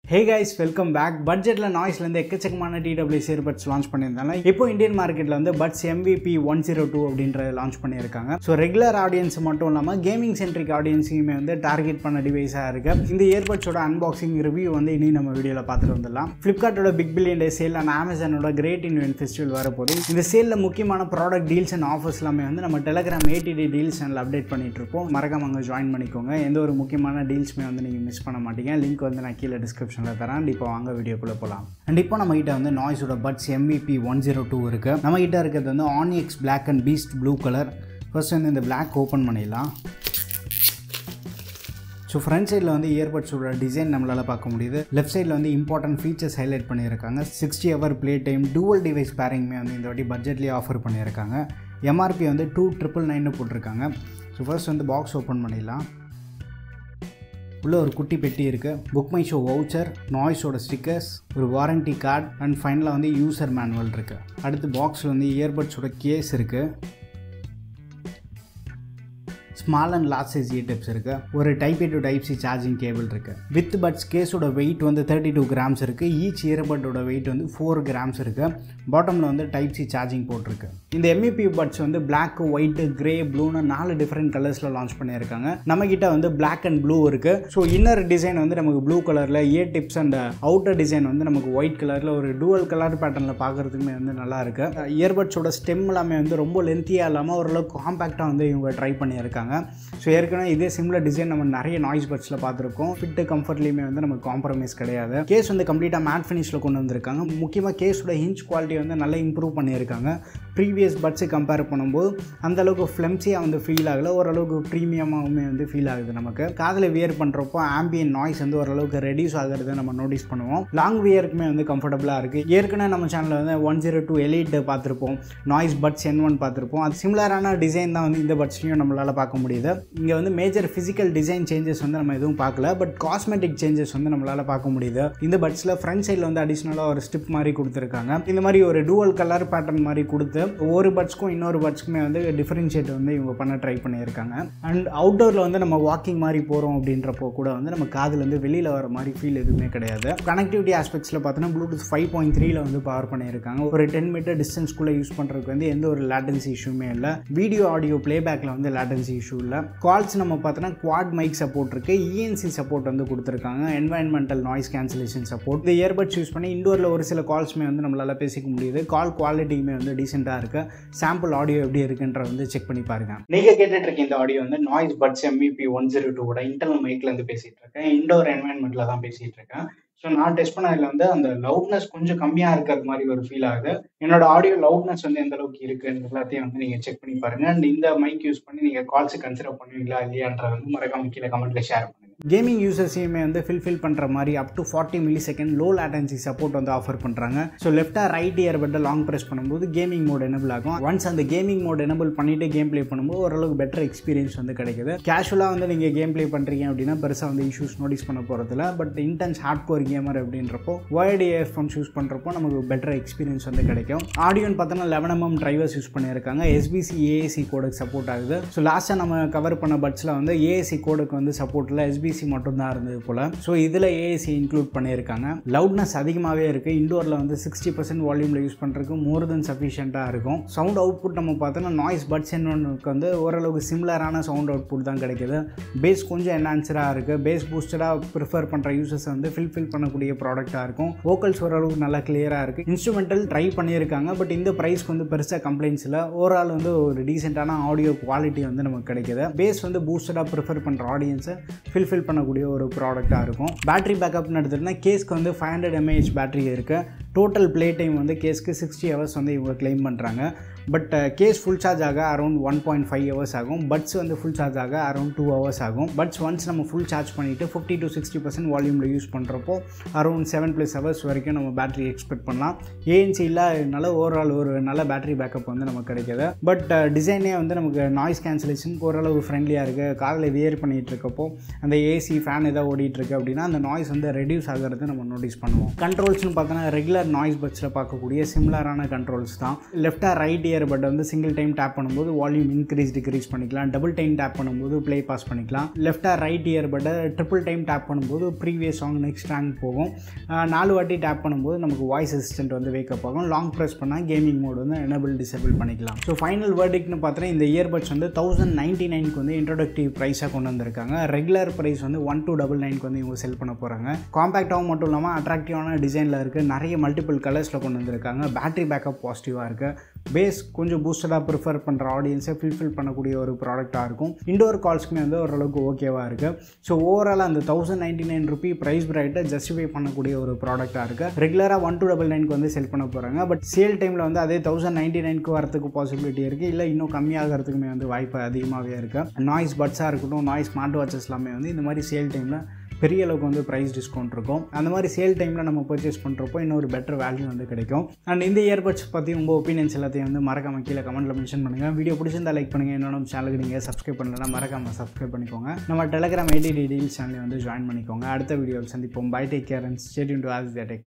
hey guys welcome back பட்ஜெட்டில் நாய்ஸ்லேருந்து எக்கச்சக்கமான DW earbuds launch பண்ணியிருந்தாங்க இப்போ இந்தியன் மார்க்கெட்டில் வந்து buds MBP one zero two அப்படின்ற லான்ச் பண்ணியிருக்காங்க ஸோ ரெகுலர் ஆடியன்ஸ் மட்டும் இல்லாமல் கேமிங் சென்ட்ரிக் ஆடியன்ஸையுமே வந்து டார்கெட் பண்ண டிவைஸாக இருக்கு இந்த இயர்பட்ஸோட அன்பாக்சிங் ரிவ்யூ வந்து இனி நம்ம வீடியோவில் பார்த்துட்டு வந்துடலாம் ஃப்ளிப்கார்ட்டோட big billion day sale and அமேசானோட கிரேட் இன்வென்ட் ஃபெஸ்டிவல் வரப்போது இந்த சேலில் முக்கியமான ப்ராடக்ட் டீல்ஸ் அண்ட் ஆஃபர்ஸ் எல்லாமே வந்து நம்ம டெலகிராம் ஏடிடி டீல்ஸ் சேனல் அப்டேட் பண்ணிட்டு இருப்போம் மறக்காம அங்கே ஜாயின் பண்ணிக்கோங்க எந்த ஒரு முக்கியமான டீல்ஸுமே வந்து நீங்கள் மிஸ் பண்ண மாட்டீங்க லிங்க் வந்து நான் கீழே டிஸ்கிரிப்ஷனில் தரேன் And இப்போ வாங்க வீடியோக்குள்ளே போகலாம் அண்ட் இப்போ நம்ம கிட்ட வந்து நாய்ஸோட buds MBP one zero two இருக்குது நம்ம கிட்ட இருக்கிறது வந்து onyx Black and beast blue colour first வந்து இந்த Black ஓப்பன் பண்ணிடலாம் ஸோ ஃப்ரண்ட் சைடில் வந்து இயர்பட்ஸோட டிசைன் நம்மளால் பார்க்க முடியுது லெஃப்ட் சைடில் வந்து இம்பார்ட்டன்ட் ஃபீச்சர்ஸ் ஹைலைட் பண்ணியிருக்காங்க sixty hour play time dual device பேரிங்குமே வந்து இந்த வாட்டி பட்ஜெட்லேயே ஆஃபர் பண்ணியிருக்காங்க எம்ஆர்பி வந்து டூ ட்ரிபிள் நைன்னு போட்டிருக்காங்க ஸோ ஃபர்ஸ்ட் வந்து பாக்ஸ் ஓப்பன் பண்ணிடலாம் உள்ளே ஒரு குட்டி பெட்டி இருக்குது புக் மை ஷோ வவுச்சர் நாய்ஸோட ஸ்டிக்கர்ஸ் ஒரு வாரண்டி கார்டு அண்ட் ஃபைனலாக வந்து யூசர் மேனுவல் இருக்குது அடுத்து பாக்ஸில் வந்து இயர்பட்ஸோட கேஸ் இருக்குது small and large size eartips இருக்குது ஒரு type A to type C charging cable இருக்குது வித் பட்ஸ் கேஸோட வெயிட் வந்து தேர்ட்டி டூ கிராம்ஸ் இருக்குது ஈச் இயர்பட்டோட வெயிட் வந்து ஃபோர் கிராம்ஸ் இருக்குது பாட்டமில் வந்து டைப் சி சார்ஜிங் போட்டிருக்கு இந்த எம்இபி பட்ஸ் வந்து பிளாக் ஒயிட்டு கிரே ப்ளூன்னு நாலு டிஃப்ரெண்ட் கலர்ஸில் லான்ச் பண்ணியிருக்காங்க நம்மக்கிட்ட வந்து பிளாக் அண்ட் ப்ளூ இருக்குது ஸோ இன்னர் டிசைன் வந்து நமக்கு ப்ளூ கலரில் ear tips and outer design வந்து நமக்கு ஒயிட் கலரில் ஒரு டூவல் கலர் பேட்டர்னில் பார்க்குறதுக்குமே வந்து நல்லா இருக்குது இயர்பட்ஸோட ஸ்டெம் எல்லாமே வந்து ரொம்ப லென்த்தியாக இல்லாமல் ஓரளவுக்கு காம்பேக்டாக வந்து இவங்க ட்ரை பண்ணியிருக்காங்க ஸோ ஏற்கனவே இதே சிம்லர் டிசைன் நம்ம நிறைய நாய்ஸ் பட்ஸில் பார்த்துருக்கோம் ஃபிட்டு கம்ஃபர்ட்லேயுமே வந்து நமக்கு காம்ப்ரமைஸ் கிடையாது கேஸ் வந்து கம்ப்ளீட்டாக மேட் ஃபினிஷில் கொண்டு வந்திருக்காங்க முக்கியமாக கேஸோட ஹிஞ்ச் குவாலிட்டி வந்து நல்லா இம்ப்ரூவ் பண்ணியிருக்காங்க ப்ரீவியஸ் பட்ஸை கம்பேர் பண்ணும்போது அந்தளவுக்கு ஃப்ளெம்ஸியாக வந்து ஃபீல் ஆகலை ஓரளவுக்கு ப்ரீமியமாகவுமே வந்து ஃபீல் ஆகுது நமக்கு காதில் வியர் பண்ணுறப்போ ஆம்பியன் நாய்ஸ் வந்து ஓரளவுக்கு ரெடியூஸ் ஆகிறத நம்ம நோட்டீஸ் பண்ணுவோம் லாங் வியருக்குமே வந்து கம்ஃபர்டபுளாக இருக்குது ஏற்கனவே நம்ம சேனலில் வந்து ஒன் ஜீரோ டூ எலிட் பார்த்துருப்போம் நாய்ஸ் பட்ஸ் என் ஒன் பார்த்துருப்போம் அது சிமிலரான டிசைன் தான் வந்து இந்த பட்ஸ்லையும் நம்மளால் பார்க்க முடியுது இங்கே வந்து மேஜர் ஃபிசிக்கல் டிசைன் சேஞ்சஸ் வந்து நம்ம எதுவும் பார்க்கல பட் காஸ்மெட்டிக் சேஞ்சஸ் வந்து நம்மளால் பார்க்க முடியுது இந்த பட்ஸில் ஃப்ரண்ட் சைடில் வந்து அடிஷ்னலாக ஒரு ஸ்டிப் மாதிரி கொடுத்துருக்காங்க இந்த மாதிரி ஒரு டூவல் கலர் பேட்டர்ன் மாதிரி கொடுத்து ஒரு பட்ஸ்க்கும் இன்னொரு பட்ஸ்க்குமே வந்து டிஃபரன்ஷியேட் வந்து இவங்க பண்ண ட்ரை பண்ணியிருக்காங்க அண்ட் அவுட்டோரில் வந்து நம்ம வாக்கிங் மாதிரி போகிறோம் அப்படின்றப்போ கூட வந்து நம்ம காதுலேருந்து வெளியில் வர மாதிரி ஃபீல் எதுவுமே கிடையாது கனெக்டிவிட்டி ஆஸ்பெக்ட்ஸில் பார்த்தோன்னா ப்ளூடூத் ஃபைவ் பாயிண்ட் த்ரீல வந்து பவர் பண்ணியிருக்காங்க ஒரு டென் மீட்டர் டிஸ்டன்ஸ்குள்ளே யூஸ் பண்ணுறதுக்கு வந்து எந்த ஒரு லேட்டன்சி இஷ்யூமே இல்லை வீடியோ ஆடியோ ப்ளேபேக்கில் வந்து லேட்டன்சி இஷ்யூ இல்லை கால்ஸ் நம்ம பார்த்தோன்னா குவாட் மைக் சப்போர்ட் இருக்குது இஎன்சி சப்போர்ட் வந்து கொடுத்துருக்காங்க என்வாயன்மெண்டல் நாய்ஸ் கேன்சலேஷன் சப்போர்ட் இந்த இயர்பட்ஸ் யூஸ் பண்ணி இண்டோரில் ஒரு சில கால்ஸுமே வந்து நம்மளால் பேசிக்க முடியுது கால் குவாலிட்டியுமே வந்து டீசெண்டாக இருக்குது சாம்பிள் ஆடியோ எப்படி இருக்குன்ற வந்து செக் பண்ணி பாருங்க நீங்கள் கேட்டுட்டு இருக்க இந்த ஆடியோ வந்து noise buds MBP one zero டூவோட இன்டர்னல் மைக்லேருந்து பேசிகிட்டு இருக்கேன் இண்டோர் என்வாயன்மெண்ட்டில் தான் பேசிகிட்டு இருக்கேன் ஸோ நான் டெஸ்ட் பண்ணதில் வந்து அந்த லவுட்னஸ் கொஞ்சம் கம்மியாக இருக்கிறது மாதிரி ஒரு ஃபீல் ஆகுது என்னோட ஆடியோ லவுட்னஸ் வந்து எந்த அளவுக்கு இருக்குன்னு எல்லாத்தையும் வந்து நீங்கள் செக் பண்ணி பாருங்க அண்ட் இந்த மைக் யூஸ் பண்ணி நீங்கள் கால்ஸ் கன்சிடர் பண்ணுவீங்களா இல்லையான்றத வந்து மறக்காம கீழே கமெண்ட்ல ஷேர் பண்ணுங்க கேமிங் யூசர்ஸையுமே வந்து ஃபில்ஃபில் பண்ணுற மாதிரி up to forty millisecond low latency support வந்து ஆஃபர் பண்ணுறாங்க ஸோ லெஃப்டாக ரைட் இயர் பட்டை லாங் ப்ரெஸ் பண்ணும்போது கேமிங் மோட் எனபிள் ஆகும் ஒன்ஸ் அந்த கேமிங் மோட் எனபிள் பண்ணிட்டு கேம் ப்ளே பண்ணும்போது ஓரளவுக்கு பெட்டர் எக்ஸ்பீரியன்ஸ் வந்து கிடைக்குது கேஷுவலாக வந்து நீங்கள் கேம் ப்ளே பண்ணுறீங்க அப்படின்னா பெருசாக வந்து இஷ்யூஸ் நோட்டீஸ் பண்ண போகிறதில்ல but intense hardcore gamer அப்படின்றப்போ ஒயர்டு இயர்ஃபோன்ஸ் யூஸ் பண்ணுறப்போ நமக்கு பெட்டர் எக்ஸ்பீரியன்ஸ் வந்து கிடைக்கும் ஆடியோன்னு பார்த்தோன்னா லெவன் எம்எம் டிரைவர்ஸ் யூஸ் பண்ணியிருக்காங்க எஸ்பிசி ஏஏசி கோடுக்கு சப்போர்ட் ஆகுது ஸோ லாஸ்ட்டாக நம்ம கவர் பண்ண பட்ஸில் வந்து ஏஏசி கோடுக்கு வந்து சப்போர்ட்டில் எஸ்பிசி மட்டும் தான் இருந்தது போல் ஸோ இதில் ஏஏசி இன்க்ளூட் பண்ணியிருக்காங்க லவுட்னஸ் அதிகமாகவே இருக்குது இண்டோரில் வந்து சிக்ஸ்டி பர்சன்ட் வால்யூமில் யூஸ் பண்ணுறதுக்கு மோர் தென் சஃபிஷியண்ட்டாக இருக்கும் சவுண்ட் அவுட்புட் நம்ம பார்த்தோன்னா நாய்ஸ் பட்ஸ் என்னொன்றுக்கு வந்து ஓரளவுக்கு சிமிலரான சவுண்ட் அவுட்புட் தான் கிடைக்குது பேஸ் கொஞ்சம் என்ஹான்சராக இருக்குது பேஸ் பூஸ்டடாக ப்ரிஃபர் பண்ணுற யூசர்ஸ் வந்து ஃபில்ஃபில் பண்ணக்கூடிய ப்ராடக்ட்டாக இருக்கும் வோக்கல்ஸ் ஓரளவுக்கு நல்லா கிளியராக இருக்குது இன்ஸ்ட்ருமெண்டல் ட்ரை பண்ணியிருக்காங்க பட் இந்த ப்ரைஸ்க்கு வந்து பெருசாக கம்ப்ளைண்ட்ஸ் இல்லை ஓவரால் வந்து ஒரு டீசெண்டான ஆடியோ குவாலிட்டி வந்து நமக்கு கிடைக்குது பேஸ் வந்து பூஸ்டடாக ப்ரிஃபர் பண்ணுற ஆடியன்ஸை ஃபில்ஃபில் பண்ணக்கூடிய ஒரு ப்ராடக்டாக இருக்கும் பேட்டரி பேக்கப்னு எடுத்துகிட்டா கேஸ்க்கு வந்து ஃபைவ் ஹண்ட்ரட் எம்ஏஹெச் பேட்டரி இருக்குது டோட்டல் ப்ளே டைம் வந்து கேஸ்க்கு சிக்ஸ்டி ஹவர்ஸ் வந்து இவங்க கிளைம் பண்ணுறாங்க பட் கேஸ் ஃபுல் சார்ஜ் ஆக around one point five hours ஆகும் பட்ஸ் வந்து ஃபுல் சார்ஜ் ஆக அரௌண்ட் டூ ஹவர்ஸ் ஆகும் பட்ஸ் ஒன்ஸ் நம்ம ஃபுல் சார்ஜ் பண்ணிவிட்டு ஃபிஃப்டி டு சிக்ஸ்டி பர்சன்ட் வால்யூமில் யூஸ் பண்ணுறப்போ அரௌண்ட் செவன் ப்ளஸ் ஹவர்ஸ் வரைக்கும் நம்ம பேட்டரி எக்ஸ்பெக்ட் பண்ணலாம் ஏஎன்சி இல்லாதனால ஓவரால் ஒரு நல்ல பேட்டரி பேக்கப் வந்து நமக்கு கிடைக்கிது பட் டிசைனே வந்து நமக்கு நாய்ஸ் கேன்சலேஷன் ஓரளவு ஃப்ரெண்ட்லியாக இருக்குது காதில் வியர் பண்ணிகிட்டு இருக்கப்போ அந்த ஏசி ஃபேன் ஏதாவது ஓடிட்டு இருக்கு அப்படின்னா அந்த நாய்ஸ் வந்து ரெடியூஸ் ஆகிறது நம்ம நோட்டீஸ் பண்ணுவோம் கண்ட்ரோல்ஸ்னு பார்த்தோன்னா ரெகுலர் நாய்ஸ் பட்ஸில் பார்க்கக்கூடிய சிமிலரான கண்ட்ரோல்ஸ் தான் லெஃப்டாக ரைட் இயர் இயர்பட் வந்து சிங்கிள் டைம் டேப் பண்ணும்போது வால்யூம் இன்க்ரீஸ் டிக்ரீஸ் பண்ணிக்கலாம் டபுள் டைம் டேப் பண்ணும்போது ப்ளே பாஸ் பண்ணிக்கலாம் லெஃப்ட் ஆர் ரைட் இயர்பட்டை ட்ரிபிள் டைம் டேப் பண்ணும்போது ப்ரீவியஸ் சாங் நெக்ஸ்ட் ரேங்க் போகும் ஆஹ் நாலு வாட்டி டேப் பண்ணும்போது நமக்கு வாய்ஸ் அசிஸ்டன்ட் வந்து வேக்கப் ஆகும் லாங் ப்ரெஸ் பண்ணால் கேமிங் மோட் வந்து எனபிள் டிசேபிள் பண்ணிக்கலாம் ஸோ ஃபைனல் வேர்டிக்னு பார்த்தீங்கன்னா இந்த இயர்பட்ஸ் வந்து தௌசண்ட் நைன்ட்டி நைனுக்கு வந்து இன்ட்ரோடக்டிவ் ப்ரைஸாக கொண்டு வந்திருக்காங்க ரெகுலர் ப்ரைஸ் வந்து ஒன் டூ டபுள் நைனுக்கு வந்து இவங்க செல் பண்ண போகிறாங்க காம்பேக்டாகவும் மட்டும் இல்லாமல் அட்ராக்டிவான டிசைனில் இருக்குது நிறைய மல்டிபிள் கலர்ஸில் கொண்டு வந்திருக்காங்க பேட்டரி பேக்கப் பாசிட்டிவாக இருக்குது பேஸ் கொஞ்சம் பூஸ்டடாக ப்ரிஃபர் பண்ணுற ஆடியன்ஸை ஃபில்ஃபில் பண்ணக்கூடிய ஒரு ப்ராடக்ட்டாக இருக்கும் இண்டோர் கால்ஸ்க்குமே வந்து ஓரளவுக்கு ஓகேவாக இருக்குது ஸோ ஓவரால் அந்த thousand ninety nine rupee price ப்ரைட்டை ஜஸ்டிஃபை பண்ணக்கூடிய ஒரு ப்ராடக்ட்டாக இருக்குது ரெகுலராக ஒன் டூ டபுள் நைனுக்கு வந்து செல் பண்ண போகிறாங்க பட் சேல் டைமில் வந்து அதே தௌசண்ட் நைன்ட்டி நைனுக்கு வரதுக்கு பாசிபிலிட்டி இருக்குது இல்லை இன்னும் கம்மியாகிறதுக்குமே வந்து வாய்ப்பு அதிகமாகவே இருக்குது நாய்ஸ் பட்ஸாக இருக்கட்டும் நாய்ஸ் ஸ்மார்ட் வாட்சஸ் எல்லாமே வந்து இந்த மாதிரி சேல் டைமில் பெரிய அளவுக்கு வந்து ப்ரைஸ் டிஸ்கவுண்ட் இருக்கும் அந்த மாதிரி சேல் டைமில் நம்ம பர்ச்சேஸ் பண்ணுறப்போ இன்னொரு பெட்டர் வேல்யூ வந்து கிடைக்கும் அண்ட் இந்த இயர்பட்ஸ் பற்றி உங்கள் ஒப்பீனியன்ஸ் எல்லாத்தையும் வந்து மறக்காம கீழே கமெண்ட்டில் மென்ஷன் பண்ணுங்கள் வீடியோ பிடிச்சிருந்தா லைக் பண்ணுங்கள் என்னோட சேனலுக்கு நீங்கள் சப்ஸ்கிரைப் பண்ணலாம் மறக்காம சப்ஸ்கிரைப் பண்ணிக்கோங்க நம்ம டெலகிராம் ஐடி டீடைல்ஸ் சேனலை வந்து ஜாயின் பண்ணிக்கோங்க அடுத்த வீடியோவில் சந்திப்போம் bye take care and stated to Oz tech